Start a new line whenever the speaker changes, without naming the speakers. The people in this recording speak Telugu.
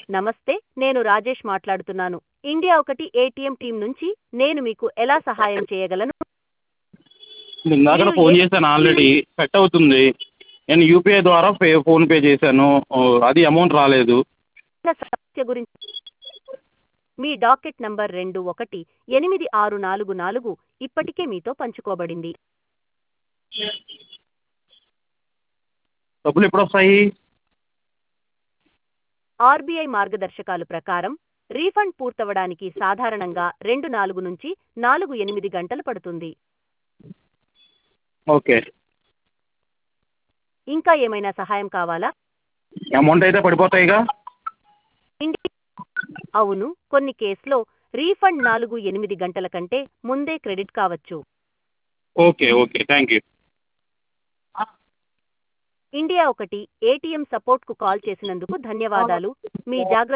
నమస్తే నేను రాజేష్ మాట్లాడుతున్నాను ఇండియా ఒకటి ఏటీఎం టీం నుంచి నేను మీకు ఎలా సహాయం చేయగలను
ఇందాక ఫోన్ చేశాను ఆల్రెడీ కట్ అవుతుంది నేను యూపీఐ ద్వారా పే ఫోన్పే చేశాను ఓ, అది అమౌంట్ రాలేదు
సమస్య గురించి మీ డాకెట్ నంబర్ రెండు ఒకటి ఎనిమిది ఆరు నాలుగు నాలుగు ఇప్పటికే మీతో పంచుకోబడింది
డబ్బులు ఎప్పుడు వస్తాయి
ఆర్బీఐ మార్గదర్శకాలు ప్రకారం రీఫండ్ పూర్తవడానికి సాధారణంగా రెండు నాలుగు నుంచి నాలుగు ఎనిమిది గంటలు పడుతుంది
ఓకే
ఇంకా ఏమైనా సహాయం కావాలా
అమౌంట్ అయితే పడిపోతాయిగా
ఇండి అవును కొన్ని కేసులో రీఫండ్ నాలుగు ఎనిమిది గంటల కంటే ముందే క్రెడిట్ కావచ్చు
okay okay thank you
India ఒకటి ఏటీఎం సపోర్ట్కు కాల్ చేసినందుకు ధన్యవాదాలు మీ జాగ్రత్త